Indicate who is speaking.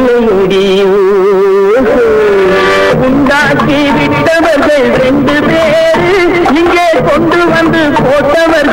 Speaker 1: இல்லையடி உண்டாக்கி விட்டவர்கள் ரெண்டு பேரு இங்கே கொண்டு வந்து போட்டவர்கள்